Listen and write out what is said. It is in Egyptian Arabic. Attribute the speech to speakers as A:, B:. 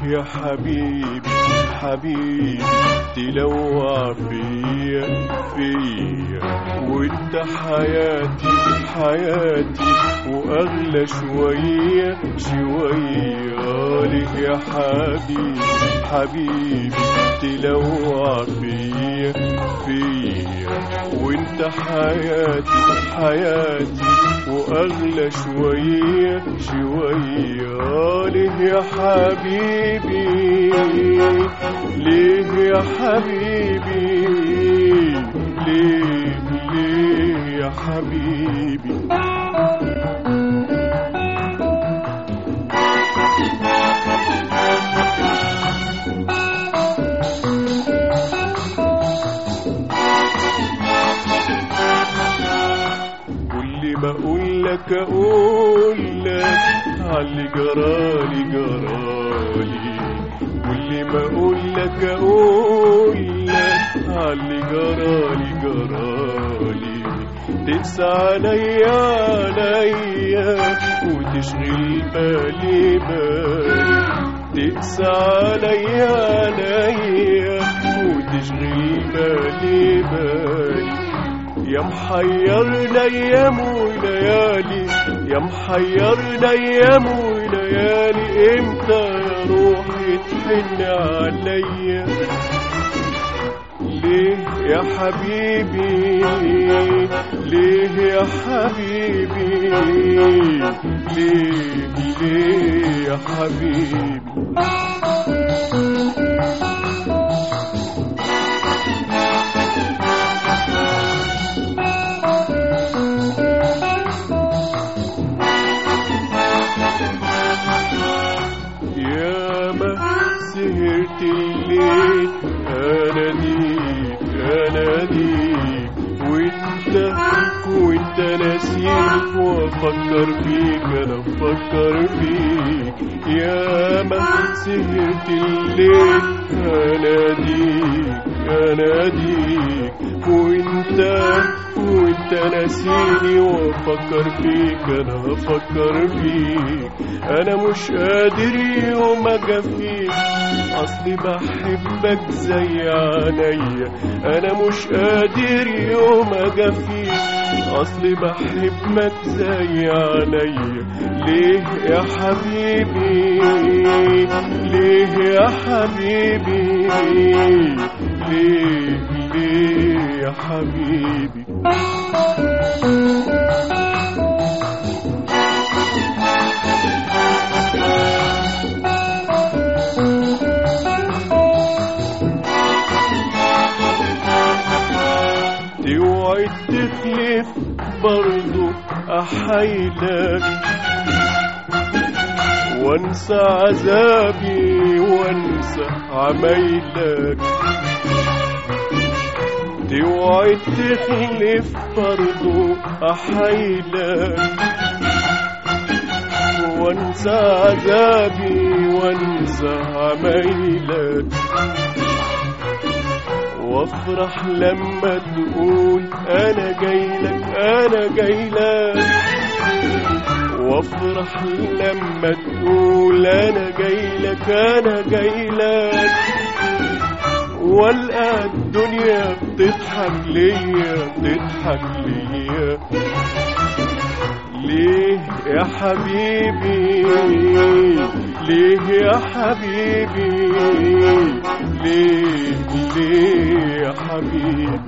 A: يا حبيبي حبيبي تلوع فيا فيا وانت حياتي حياتي واغلى شوية شوية ليه يا حبيبي حبيبي تلوع فيا فيا وانت حياتي حياتي واغلى شوية شوية ليه يا حبيبي ليه يا حبيبي ليه ليه يا حبيبي كل ما اقول لك اقول لك علي جرالي جرالي كل ما اقول لك اقول لك علي جرالي جرالي تقسى عليا عليا وتشغل بالي بالي تقسى عليا عليا وتشغل بالي بالي يا محيرنا ايام وليالي يا محيرنا ايام وليالي امتى يا روحي تحن عليا ليه يا حبيبي ليه يا حبيبي ليه ليه يا حبيبي يا ما سهرت الليل انا ديك انا ديك وانت وانت ناسيك وافكر فيك انا افكر فيك يا ما سهرت الليل انا ديك انا ديك وانت وانت ناسيني وافكر فيك انا افكر فيك انا مش قادر يوم اجفيك اصلي بحبك زي عينيا انا مش قادر يوم اجفيك اصلي بحبك زي عينيا ليه يا حبيبي ليه يا حبيبي ليه ليه يا حبيبي توعد تخلف برضو أحيلك وانسى عذابي وانسى عمايلك توعد تخلف برضو أحيلك وانسى عذابي وانسى عمايلك وافرح لما تقول انا جايلك انا جايلك وافرح لما تقول انا جايلك انا جايلك والقى الدنيا بتضحك ليا بتضحك ليا ليه يا حبيبي ليه يا حبيبي ليه ليه يا حبيبي